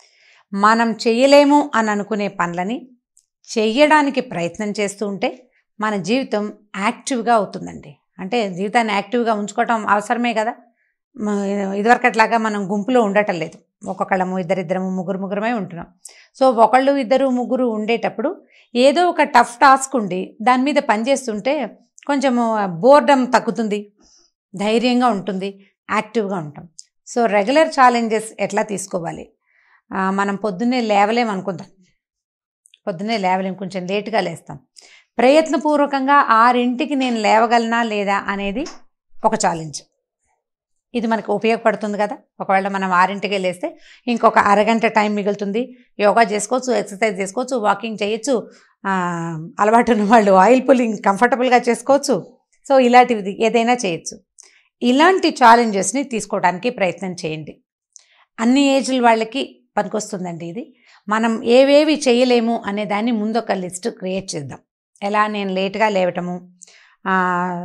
మనం చేయలేము అని అనుకునే పనులని చెయ్యడానికి ప్రయత్నం చేస్తూ ఉంటే మన జీవితం యాక్టివ్గా అవుతుందండి అంటే జీవితాన్ని యాక్టివ్గా ఉంచుకోవటం అవసరమే కదా మ- ఇదివరకట్లాగా మనం గుంపులో ఉండటం లేదు ఒక్కొక్కళ్ళము ఇద్దరిద్దరము ముగ్గురు ముగ్గురమే ఉంటున్నాం సో ఒకళ్ళు ఇద్దరు ముగ్గురు ఉండేటప్పుడు ఏదో ఒక టఫ్ టాస్క్ ఉండి దాని మీద పనిచేస్తుంటే కొంచెము బోర్డమ్ తగ్గుతుంది ధైర్యంగా ఉంటుంది యాక్టివ్గా ఉంటాం సో రెగ్యులర్ ఛాలెంజెస్ ఎట్లా తీసుకోవాలి ఆ, మనం పొద్దున్నే లేవలేం అనుకుందాం పొద్దున్నే లేవలేం కొంచెం లేటుగా లేస్తాం ప్రయత్నపూర్వకంగా ఆరింటికి నేను లేవగలనా లేదా అనేది ఒక ఛాలెంజ్ ఇది మనకు ఉపయోగపడుతుంది కదా ఒకవేళ మనం ఆరింటికి వెళ్ళేస్తే ఇంకొక అరగంట టైం మిగులుతుంది యోగా చేసుకోవచ్చు ఎక్సర్సైజ్ చేసుకోవచ్చు వాకింగ్ చేయొచ్చు ఆ, అలవాటు ఉన్న వాళ్ళు ఆయిల్ పుల్లింగ్ కంఫర్టబుల్గా చేసుకోవచ్చు సో ఇలాంటివి ఏదైనా చేయొచ్చు ఇలాంటి ఛాలెంజెస్ని తీసుకోవడానికి ప్రయత్నం చేయండి అన్ని ఏజ్ల వాళ్ళకి పనికొస్తుందండి ఇది మనం ఏవేవి చేయలేము అనే దాన్ని ముందు ఒక లిస్ట్ క్రియేట్ చేద్దాం ఎలా నేను లేట్గా లేవటము ఆ,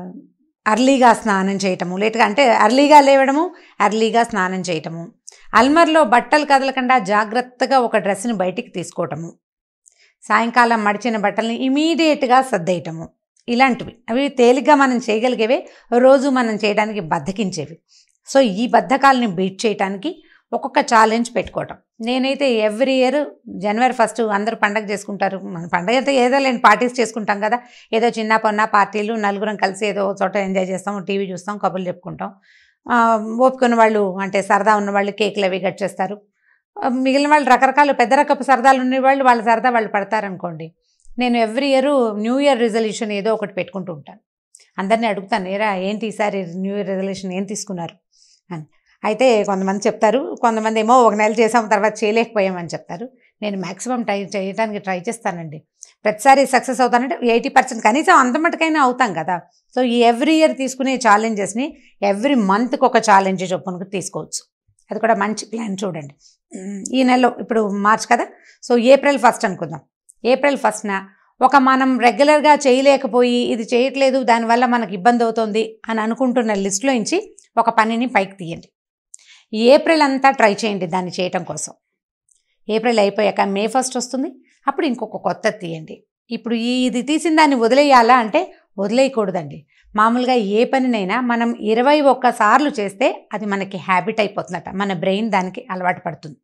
అర్లీగా స్నానం చేయటము లేట్గా అంటే అర్లీగా లేవడము అర్లీగా స్నానం చేయటము అల్మర్లో బట్టలు కదలకుండా జాగ్రత్తగా ఒక డ్రెస్ని బయటికి తీసుకోవటము సాయంకాలం మడిచిన బట్టల్ని ఇమీడియట్గా సర్దేయటము ఇలాంటివి అవి తేలిగ్గా మనం చేయగలిగేవే రోజు మనం చేయడానికి బద్దకించేవి సో ఈ బద్ధకాలని బీట్ చేయడానికి ఒక్కొక్క ఛాలెంజ్ పెట్టుకోవటం నేనైతే ఎవ్రీ ఇయర్ జనవరి ఫస్ట్ అందరూ పండగ చేసుకుంటారు మన పండగ అయితే ఏదో లేని పార్టీస్ చేసుకుంటాం కదా ఏదో చిన్న పొన్న పార్టీలు నలుగురం కలిసి ఏదో ఒక చోట ఎంజాయ్ చేస్తాం టీవీ చూస్తాం కబుర్లు చెప్పుకుంటాం ఆ, ఓపుకున్న వాళ్ళు అంటే సరదా ఉన్న వాళ్ళు కేకులు అవి కట్ చేస్తారు ఆ, మిగిలిన వాళ్ళు రకరకాల పెద్ద రకపు సరదాలు ఉన్న వాళ్ళు వాళ్ళ సరదా వాళ్ళు పడతారనుకోండి నేను every year new year resolution ఏదో ఒకటి పెట్టుకుంటూ ఉంటాను అందరినీ అడుగుతాను ఏరా ఏంటి ఈసారి న్యూ ఇయర్ రిజల్యూషన్ ఏం తీసుకున్నారు అని అయితే కొంతమంది చెప్తారు కొంతమంది ఏమో ఒక నెల చేసాం తర్వాత చేయలేకపోయామని చెప్తారు నేను మ్యాక్సిమం ట్రై చేయడానికి ట్రై చేస్తానండి ప్రతిసారి సక్సెస్ అవుతానంటే ఎయిటీ పర్సెంట్ కనీసం అంత మటుకైనా అవుతాం కదా సో ఈ ఎవ్రీ ఇయర్ తీసుకునే ఛాలెంజెస్ని ఎవ్రీ మంత్కి ఒక ఛాలెంజ్ చొప్పున తీసుకోవచ్చు అది కూడా మంచి ప్లాన్ చూడండి ఉమ్, ఈ నెలలో ఇప్పుడు మార్చ్ కదా సో ఏప్రిల్ ఫస్ట్ అనుకుందాం ఏప్రిల్ ఫస్ట్న ఒక మనం రెగ్యులర్గా చేయలేకపోయి ఇది చేయట్లేదు దానివల్ల మనకు ఇబ్బంది అవుతుంది అని అనుకుంటున్న లిస్టులో నుంచి ఒక పనిని పైకి తీయండి ఈ ఏప్రిల్ అంతా ట్రై చేయండి దాన్ని చేయటం కోసం ఏప్రిల్ అయిపోయాక మే ఫస్ట్ వస్తుంది అప్పుడు ఇంకొక కొత్త తీయండి ఇప్పుడు ఈ ఇది తీసిన దాన్ని వదిలేయాలా అంటే వదిలేయకూడదండి మామూలుగా ఏ పనినైనా మనం ఇరవై ఒక్కసార్లు చేస్తే అది మనకి హ్యాబిట్ అయిపోతుందట మన బ్రెయిన్ దానికి అలవాటు పడుతుంది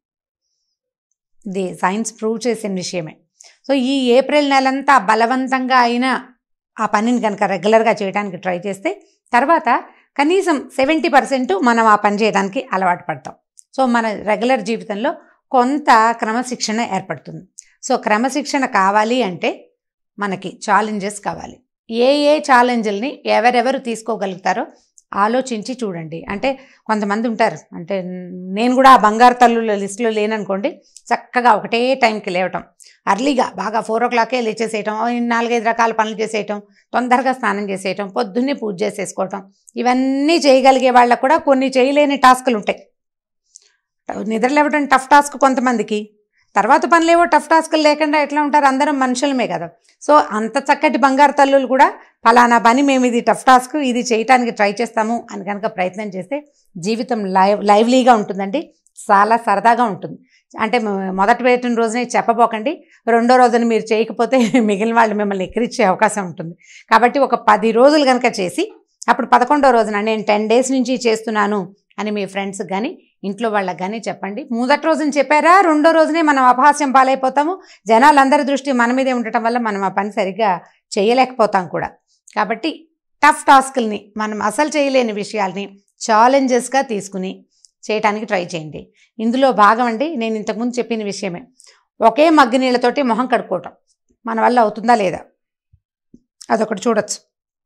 ఇది సైన్స్ ప్రూవ్ చేసిన విషయమే సో ఈ ఏప్రిల్ నెలంతా బలవంతంగా అయినా ఆ పనిని కనుక రెగ్యులర్గా చేయడానికి ట్రై చేస్తే తర్వాత కనీసం సెవెంటీ పర్సెంట్ మనం ఆ పని చేయడానికి అలవాటు పడతాం సో మన రెగ్యులర్ జీవితంలో కొంత క్రమశిక్షణ ఏర్పడుతుంది సో క్రమశిక్షణ కావాలి అంటే మనకి ఛాలెంజెస్ కావాలి ఏ ఏ ఛాలెంజ్ని ఎవరెవరు తీసుకోగలుగుతారో ఆలోచించి చూడండి అంటే కొంతమంది ఉంటారు అంటే నేను కూడా ఆ బంగారు తల్లుల లిస్టులో లేననుకోండి చక్కగా ఒకటే టైంకి లేవటం అర్లీగా బాగా ఫోర్ ఓ క్లాకే లేచేసేయటం ఓ నాలుగైదు రకాల పనులు చేసేయటం తొందరగా స్నానం చేసేయటం పొద్దున్నే పూజ చేసేసుకోవటం ఇవన్నీ చేయగలిగే వాళ్ళకు కూడా కొన్ని చేయలేని టాస్కులు ఉంటాయి నిద్ర లేవడం టఫ్ టాస్క్ కొంతమందికి తర్వాత పనులేవో టఫ్ టాస్కులు లేకుండా ఎట్లా ఉంటారు అందరం మనుషులమే కదా సో అంత చక్కటి బంగారు తల్లులు కూడా ఫలానా పని మేము ఇది టఫ్ టాస్క్ ఇది చేయటానికి ట్రై చేస్తాము అని కనుక ప్రయత్నం చేస్తే జీవితం లైవ్ లైవ్లీగా ఉంటుందండి చాలా సరదాగా ఉంటుంది అంటే మొ- మొదటి పెట్టిన రోజునే చెప్పబోకండి రెండో రోజున మీరు చేయకపోతే మిగిలిన వాళ్ళు మిమ్మల్ని ఎక్కిరిచ్చే అవకాశం ఉంటుంది కాబట్టి ఒక పది రోజులు కనుక చేసి అప్పుడు పదకొండో రోజున నేను టెన్ డేస్ నుంచి చేస్తున్నాను అని మీ ఫ్రెండ్స్కి కానీ ఇంట్లో వాళ్ళకి కానీ చెప్పండి మొదటి రోజున చెప్పారా రెండో రోజునే మనం అపహాస్యం పాలైపోతాము జనాలందరి దృష్టి మన మీదే ఉండటం వల్ల మనం ఆ పని సరిగ్గా చేయలేకపోతాం కూడా కాబట్టి టఫ్ టాస్క్ల్ని మనం అసలు చేయలేని విషయాల్ని ఛాలెంజెస్గా తీసుకుని చేయడానికి ట్రై చేయండి ఇందులో భాగం అండి నేను ఇంతకుముందు చెప్పిన విషయమే ఒకే మగ్గి నీళ్ళతోటి మొహం కడుక్కోవటం మన వల్ల అవుతుందా లేదా అదొకటి చూడొచ్చు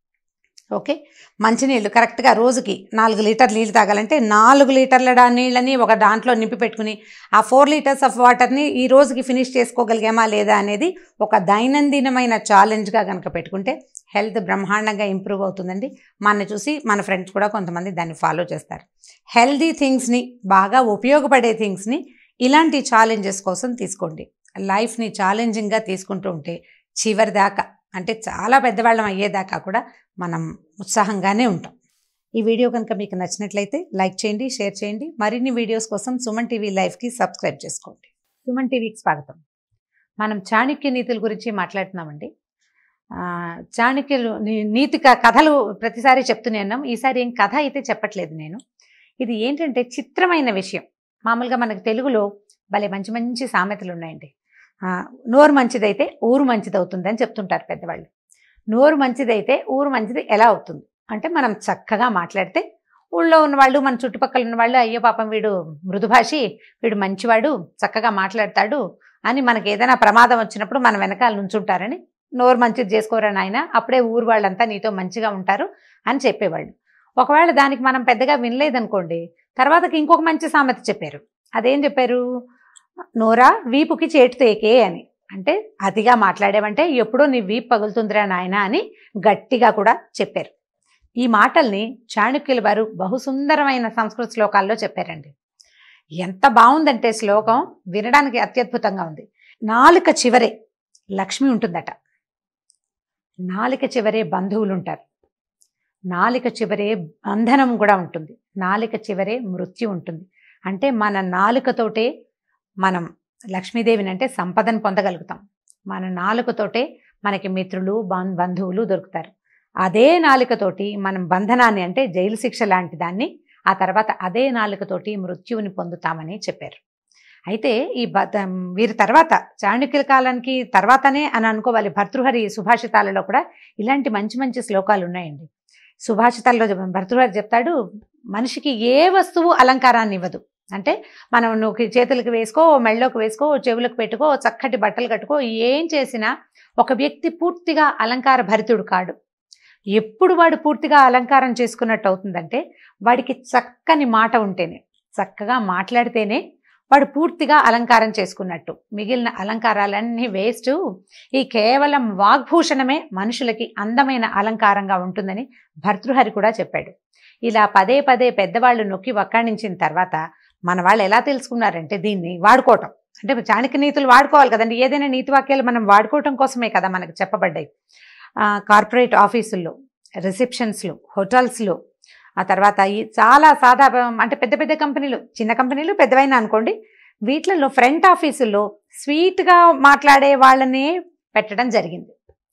ఓకే మంచినీళ్ళు కరెక్ట్గా రోజుకి నాలుగు లీటర్ నీళ్ళు తాగాలంటే నాలుగు లీటర్ల డా- నీళ్ళని ఒక దాంట్లో నింపి పెట్టుకుని ఆ ఫోర్ లీటర్స్ ఆఫ్ వాటర్ని ఈ రోజుకి ఫినిష్ చేసుకోగలిగామా లేదా అనేది ఒక దైనందినమైన ఛాలెంజ్గా కనుక పెట్టుకుంటే హెల్త్ బ్రహ్మాండంగా ఇంప్రూవ్ అవుతుందండి మన చూసి మన ఫ్రెండ్స్ కూడా కొంతమంది దాన్ని ఫాలో చేస్తారు హెల్దీ థింగ్స్ని బాగా ఉపయోగపడే థింగ్స్ని ఇలాంటి ఛాలెంజెస్ కోసం తీసుకోండి లైఫ్ని ఛాలెంజింగ్గా తీసుకుంటూ ఉంటే చివరి దాకా అంటే చాలా పెద్దవాళ్ళం అయ్యేదాకా కూడా మనం ఉత్సాహంగానే ఉంటాం ఈ వీడియో కనుక మీకు నచ్చినట్లయితే లైక్ చేయండి షేర్ చేయండి మరిన్ని వీడియోస్ కోసం సుమన్ టీవీ లైవ్కి సబ్స్క్రైబ్ చేసుకోండి సుమన్ టీవీకి స్వాగతం మనం చాణక్య నీతుల గురించి మాట్లాడుతున్నామండి ఆ, చాణక్యులు నీ- నీతి క- కథలు ప్రతిసారి చెప్తూనే ఉన్నాం ఈసారి ఏం కథ అయితే చెప్పట్లేదు నేను ఇది ఏంటంటే చిత్రమైన విషయం మామూలుగా మనకు తెలుగులో భలే మంచి మంచి సామెతలు ఉన్నాయండి ఆ, నోరు మంచిదైతే ఊరు మంచిది అవుతుంది అని చెప్తుంటారు పెద్దవాళ్ళు నోరు మంచిదైతే ఊరు మంచిది ఎలా అవుతుంది అంటే మనం చక్కగా మాట్లాడితే ఊళ్ళో ఉన్న వాళ్ళు మన చుట్టుపక్కల ఉన్న వాళ్ళు అయ్యో పాపం వీడు మృదుభాషి వీడు మంచివాడు చక్కగా మాట్లాడతాడు అని మనకి ఏదైనా ప్రమాదం వచ్చినప్పుడు మన వెనకాల నుంచుంటారని నోరు మంచిది చేసుకోరా నాయన అప్పుడే ఊరు వాళ్ళంతా నీతో మంచిగా ఉంటారు అని చెప్పేవాళ్ళు ఒకవేళ దానికి మనం పెద్దగా వినలేదనుకోండి తర్వాతకి ఇంకొక మంచి సామెత చెప్పారు అదేం చెప్పారు నోరా వీపుకి చేటు తేకే అని అంటే అతిగా మాట్లాడేవంటే ఎప్పుడో నీ వీపు పగులుతుందిరా నాయన అని గట్టిగా కూడా చెప్పారు ఈ మాటల్ని చాణక్యుల వారు బహుసుందరమైన సంస్కృత శ్లోకాల్లో చెప్పారండి ఎంత బాగుందంటే శ్లోకం వినడానికి అత్యద్భుతంగా ఉంది నాలుక చివరే లక్ష్మి ఉంటుందట నాలుక చివరే బంధువులు ఉంటారు నాలుక చివరే బంధనం కూడా ఉంటుంది నాలుక చివరే మృత్యు ఉంటుంది అంటే మన నాలుకతోటే మనం లక్ష్మీదేవిని అంటే సంపదను పొందగలుగుతాం మన నాలుకతోటే మనకి మిత్రులు బం- బంధువులు దొరుకుతారు అదే నాలుకతోటి మనం బంధనాన్ని అంటే జైలు శిక్ష లాంటి దాన్ని ఆ తర్వాత అదే నాలుకతోటి మృత్యువుని పొందుతామని చెప్పారు అయితే ఈ బ- వీరి తర్వాత చాణక్యుల కాలానికి తర్వాతనే అని అనుకోవాలి భర్తృహరి సుభాషితాలలో కూడా ఇలాంటి మంచి మంచి శ్లోకాలు ఉన్నాయండి సుభాషితాల్లో చెప్- భర్తృహరి చెప్తాడు మనిషికి ఏ వస్తువు అలంకారాన్ని ఇవ్వదు అంటే మనం నువ్వు చేతులకు వేసుకో మెళ్ళలోకి వేసుకో చెవులకు పెట్టుకో చక్కటి బట్టలు కట్టుకో ఏం చేసినా ఒక వ్యక్తి పూర్తిగా అలంకార భరితుడు కాడు ఎప్పుడు వాడు పూర్తిగా అలంకారం చేసుకున్నట్టు అవుతుందంటే వాడికి చక్కని మాట ఉంటేనే చక్కగా మాట్లాడితేనే వాడు పూర్తిగా అలంకారం చేసుకున్నట్టు మిగిలిన అలంకారాలన్నీ వేస్ట్ ఈ కేవలం వాగ్భూషణమే మనుషులకి అందమైన అలంకారంగా ఉంటుందని భర్తృహరి కూడా చెప్పాడు ఇలా పదే పదే పెద్దవాళ్ళు నొక్కి వక్కాణించిన తర్వాత మన వాళ్ళు ఎలా తెలుసుకున్నారంటే దీన్ని వాడుకోవటం అంటే చాణక్య నీతులు వాడుకోవాలి కదండి ఏదైనా నీతి వాక్యాలు మనం వాడుకోవటం కోసమే కదా మనకు చెప్పబడ్డాయి ఆ, కార్పొరేట్ ఆఫీసుల్లో రిసెప్షన్స్లో హోటల్స్లో ఆ తర్వాత ఈ చాలా సాదా అంటే పెద్ద పెద్ద కంపెనీలు చిన్న కంపెనీలు పెద్దవైనా అనుకోండి వీటిలలో ఫ్రంట్ ఆఫీసుల్లో స్వీట్గా మాట్లాడే వాళ్ళనే పెట్టడం జరిగింది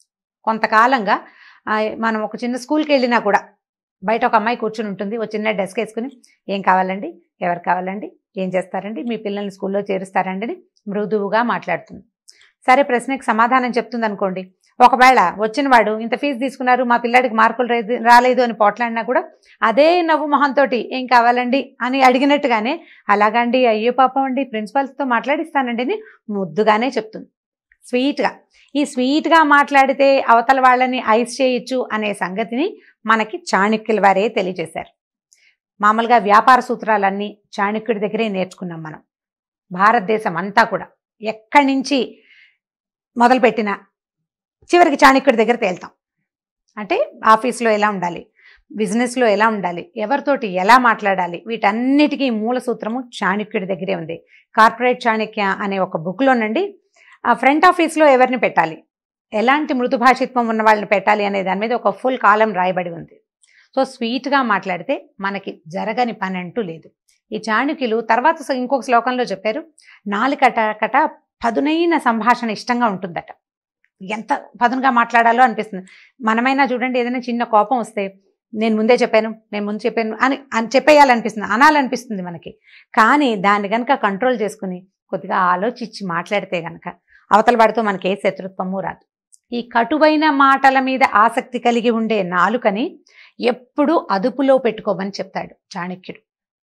కొంతకాలంగా ఆ, మనం ఒక చిన్న స్కూల్కి వెళ్ళినా కూడా బయట ఒక అమ్మాయి కూర్చుని ఉంటుంది ఒక చిన్న డెస్క్ వేసుకుని ఏం కావాలండి ఎవరు కావాలండి ఏం చేస్తారండి మీ పిల్లల్ని స్కూల్లో చేరుస్తారండి అని మృదువుగా మాట్లాడుతుంది సరే ప్రశ్నకి సమాధానం చెప్తుంది అనుకోండి ఒకవేళ వచ్చిన వాడు ఇంత ఫీజు తీసుకున్నారు మా పిల్లాడికి మార్కులు రేదు- రాలేదు అని పోట్లాడినా కూడా అదే నవ్వు మొహంతో ఏం కావాలండి అని అడిగినట్టుగానే అలాగండి అయ్యో పాపం అండి ప్రిన్సిపల్స్తో మాట్లాడిస్తానండి అని ముద్దుగానే చెప్తుంది స్వీట్గా ఈ స్వీట్గా మాట్లాడితే అవతల వాళ్ళని ఐస్ చేయొచ్చు అనే సంగతిని మనకి చాణక్యుల వారే తెలియజేశారు మామూలుగా వ్యాపార సూత్రాలన్నీ చాణక్యుడి దగ్గరే నేర్చుకున్నాం మనం భారతదేశం అంతా కూడా ఎక్కడి నుంచి మొదలుపెట్టినా చివరికి చాణక్యుడి దగ్గర తేల్తాం అంటే ఆఫీస్లో ఎలా ఉండాలి బిజినెస్లో ఎలా ఉండాలి ఎవరితోటి ఎలా మాట్లాడాలి వీటన్నిటికీ మూల సూత్రము చాణక్యుడి దగ్గరే ఉంది కార్పొరేట్ చాణక్య అనే ఒక బుక్లోనండి ఆ ఫ్రంట్ ఆఫీస్లో ఎవరిని పెట్టాలి ఎలాంటి మృదు భాషిత్వం ఉన్న వాళ్ళని పెట్టాలి అనే దాని మీద ఒక ఫుల్ కాలం రాయబడి ఉంది సో స్వీట్గా మాట్లాడితే మనకి జరగని పని అంటూ లేదు ఈ చాణక్యులు తర్వాత స- ఇంకొక శ్లోకంలో చెప్పారు నాలుకట కట పదునైన సంభాషణ ఇష్టంగా ఉంటుందట ఎంత పదునుగా మాట్లాడాలో అనిపిస్తుంది మనమైనా చూడండి ఏదైనా చిన్న కోపం వస్తే నేను ముందే చెప్పాను నేను ముందు చెప్పాను అని అని చెప్పేయాలనిపిస్తుంది అనాలనిపిస్తుంది మనకి కానీ దాన్ని కనుక కంట్రోల్ చేసుకుని కొద్దిగా ఆలోచించి మాట్లాడితే కనుక అవతల వాడితో మనకి ఏ శత్రుత్వము రాదు ఈ కటువైన మాటల మీద ఆసక్తి కలిగి ఉండే నాలుకని ఎప్పుడూ అదుపులో పెట్టుకోమని చెప్తాడు చాణక్యుడు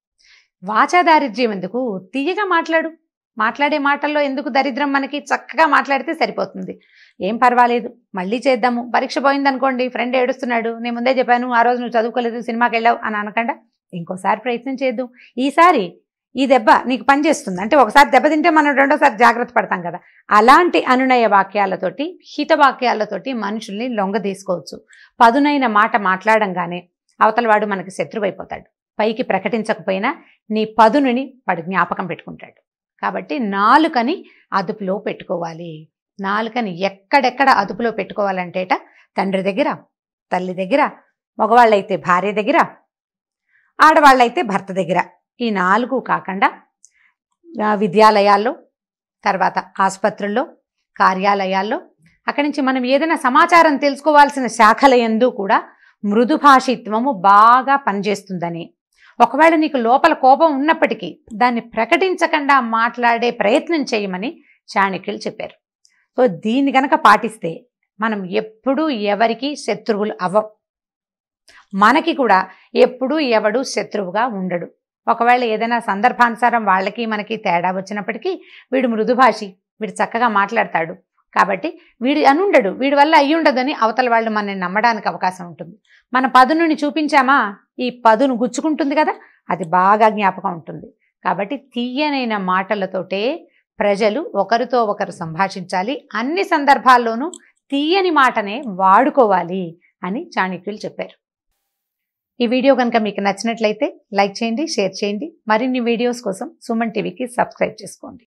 వాచా దారిద్ర్యం ఎందుకు తీయగా మాట్లాడు మాట్లాడే మాటల్లో ఎందుకు దరిద్రం మనకి చక్కగా మాట్లాడితే సరిపోతుంది ఏం పర్వాలేదు మళ్ళీ చేద్దాము పరీక్ష పోయింది అనుకోండి ఫ్రెండ్ ఏడుస్తున్నాడు నేను ముందే చెప్పాను ఆ రోజు నువ్వు చదువుకోలేదు సినిమాకి వెళ్ళావు అని అనకుండా ఇంకోసారి ప్రయత్నం చేద్దాం ఈసారి ఈ దెబ్బ నీకు పనిచేస్తుంది అంటే ఒకసారి దెబ్బ తింటే మనం రెండోసారి జాగ్రత్త పడతాం కదా అలాంటి అనునయ వాక్యాలతోటి హిత వాక్యాలతోటి మనుషుల్ని లొంగ తీసుకోవచ్చు పదునైన మాట మాట్లాడంగానే అవతల వాడు మనకి శత్రువైపోతాడు పైకి ప్రకటించకపోయినా నీ పదునుని వాడు జ్ఞాపకం పెట్టుకుంటాడు కాబట్టి నాలుకని అదుపులో పెట్టుకోవాలి నాలుకని ఎక్కడెక్కడ అదుపులో పెట్టుకోవాలంటేట తండ్రి దగ్గర తల్లి దగ్గర మగవాళ్ళైతే భార్య దగ్గర ఆడవాళ్ళైతే భర్త దగ్గర ఈ నాలుగు కాకుండా ఆ, విద్యాలయాల్లో తర్వాత ఆసుపత్రుల్లో కార్యాలయాల్లో అక్కడి నుంచి మనం ఏదైనా సమాచారం తెలుసుకోవాల్సిన శాఖల ఎందు కూడా మృదు భాషిత్వము బాగా పనిచేస్తుందని ఒకవేళ నీకు లోపల కోపం ఉన్నప్పటికీ దాన్ని ప్రకటించకుండా మాట్లాడే ప్రయత్నం చేయమని చాణక్యులు చెప్పారు సో దీన్ని గనక పాటిస్తే మనం ఎప్పుడూ ఎవరికి శత్రువులు అవ్వం మనకి కూడా ఎప్పుడూ ఎవడు శత్రువుగా ఉండడు ఒకవేళ ఏదైనా సందర్భానుసారం వాళ్ళకి మనకి తేడా వచ్చినప్పటికీ వీడు మృదుభాషి వీడు చక్కగా మాట్లాడతాడు కాబట్టి వీడు అనుండడు వీడి వల్ల అయ్యుండదని అవతల వాళ్ళు మనల్ని నమ్మడానికి అవకాశం ఉంటుంది మన పదునుని చూపించామా ఈ పదును గుచ్చుకుంటుంది కదా అది బాగా జ్ఞాపకం ఉంటుంది కాబట్టి తీయనైన మాటలతోటే ప్రజలు ఒకరితో ఒకరు సంభాషించాలి అన్ని సందర్భాల్లోనూ తీయని మాటనే వాడుకోవాలి అని చాణక్యులు చెప్పారు ఈ వీడియో కనుక మీకు నచ్చినట్లయితే లైక్ చేయండి షేర్ చేయండి మరిన్ని వీడియోస్ కోసం సుమన్ టీవీకి సబ్స్క్రైబ్ చేసుకోండి